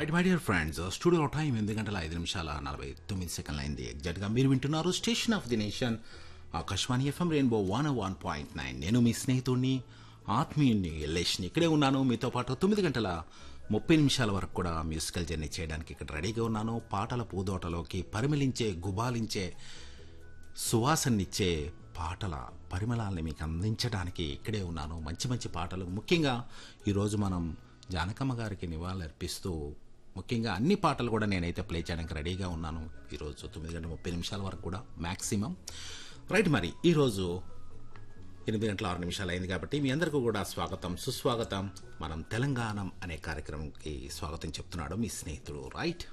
right my dear friends studio time ఎనిమిది గంటల ఐదు నిమిషాల నలభై తొమ్మిది సెకండ్లు అయింది ఎగ్జాక్ట్గా మీరు వింటున్నారు station of the nation Akashvani FM rainbow one one point nine నేను మీ స్నేహితుడిని ఆత్మీయుడిని ఎల్లేష్ని ఇక్కడే ఉన్నాను మీతో పాటు తొమ్మిది గంటల ముప్పై నిమిషాల వరకు కూడా మ్యూజికల్ జర్నీ చేయడానికి ఇక్కడ రెడీగా ఉన్నాను పాటల పూదోటలోకి పరిమళించే గుబాలించే సువాసనిచ్చే పాటల పరిమళాల్ని మీకు అందించడానికి ఇక్కడే ఉన్నాను మంచి మంచి పాటలు ముఖ్యంగా ఈరోజు మనం జానకమ్మ గారికి నివాళులర్పిస్తూ ముఖ్యంగా అన్ని పాటలు కూడా నేనైతే ప్లే చేయడానికి రెడీగా ఉన్నాను ఈరోజు తొమ్మిది గంటల ముప్పై నిమిషాల వరకు కూడా మ్యాక్సిమం రైట్ మరి ఈరోజు ఎనిమిది గంటల ఆరు నిమిషాలు అయింది కాబట్టి మీ అందరికీ కూడా స్వాగతం సుస్వాగతం మనం తెలంగాణ అనే కార్యక్రమంకి స్వాగతం చెప్తున్నాడు మీ స్నేహితుడు రైట్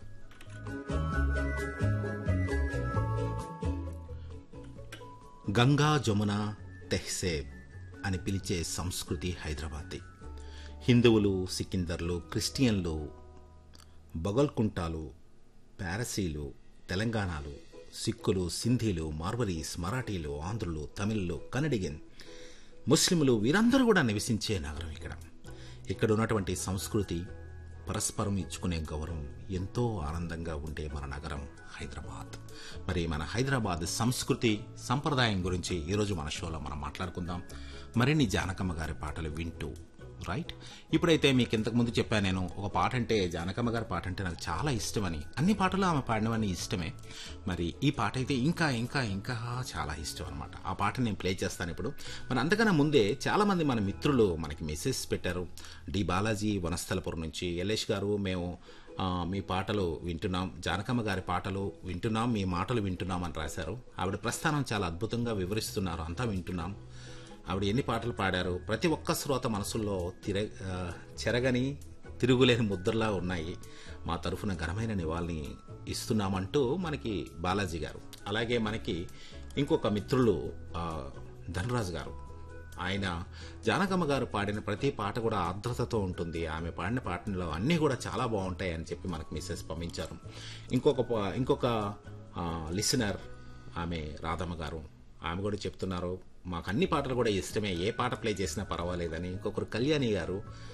గంగా జమున తెహ్సేబ్ అని పిలిచే సంస్కృతి హైదరాబాద్ది హిందువులు సికిందర్లు క్రిస్టియన్లు బగల్కుంటాలు పారసీలు తెలంగాణలు సిక్కులు సింధీలు మార్వరీస్ మరాఠీలు ఆంధ్రులు తమిళులు కన్నడిగన్ ముస్లింలు వీరందరూ కూడా నివసించే నగరం ఇక్కడ ఇక్కడ ఉన్నటువంటి సంస్కృతి పరస్పరం ఇచ్చుకునే గౌరవం ఎంతో ఆనందంగా ఉండే మన నగరం హైదరాబాద్ మరి మన హైదరాబాద్ సంస్కృతి సంప్రదాయం గురించి ఈరోజు మన షోలో మనం మాట్లాడుకుందాం మరిన్ని జానకమ్మ గారి పాటలు వింటూ రైట్ ఇప్పుడైతే మీకు ఇంతకుముందు చెప్పాను నేను ఒక పాట అంటే జానకమ్మ గారి పాట అంటే నాకు చాలా ఇష్టమని అన్ని పాటలు ఆమె పాడినవన్నీ ఇష్టమే మరి ఈ పాట అయితే ఇంకా ఇంకా ఇంకా చాలా ఇష్టం అనమాట ఆ పాట నేను ప్లే చేస్తాను ఇప్పుడు మరి అంతకన్నా ముందే చాలామంది మన మిత్రులు మనకి మెసేజ్ పెట్టారు డి బాలాజీ వనస్థలపురం నుంచి యలేష్ గారు మేము ఆ, మీ పాటలు వింటున్నాం జానకమ్మ గారి పాటలు వింటున్నాం మీ మాటలు వింటున్నాం అని రాశారు ఆవిడ ప్రస్థానం చాలా అద్భుతంగా వివరిస్తున్నారు అంతా వింటున్నాం ఆవిడ ఎన్ని పాటలు పాడారు ప్రతి ఒక్క శ్రోత మనసుల్లో తిర ఆ, చెరగని తిరుగులేని ముద్రలా ఉన్నాయి మా తరఫున ఘనమైన నివాళిని ఇస్తున్నామంటూ మనకి బాలాజీ గారు అలాగే మనకి ఇంకొక మిత్రులు ఆ, ధనరాజు గారు ఆయన జానకమ్మ గారు పాడిన ప్రతి పాట కూడా ఆర్ద్రతతో ఉంటుంది ఆమె పాడిన పాటలో అన్నీ కూడా చాలా బాగుంటాయి అని చెప్పి మనకు మెసేజ్ పంపించారు ఇంకొక ప- ఇంకొక లిసనర్ ఆమె రాధమ్మ గారు ఆమె కూడా చెప్తున్నారు మాకు అన్ని పాటలు కూడా ఇష్టమే ఏ పాట ప్లే చేసినా పర్వాలేదని ఇంకొకరు కళ్యాణి గారు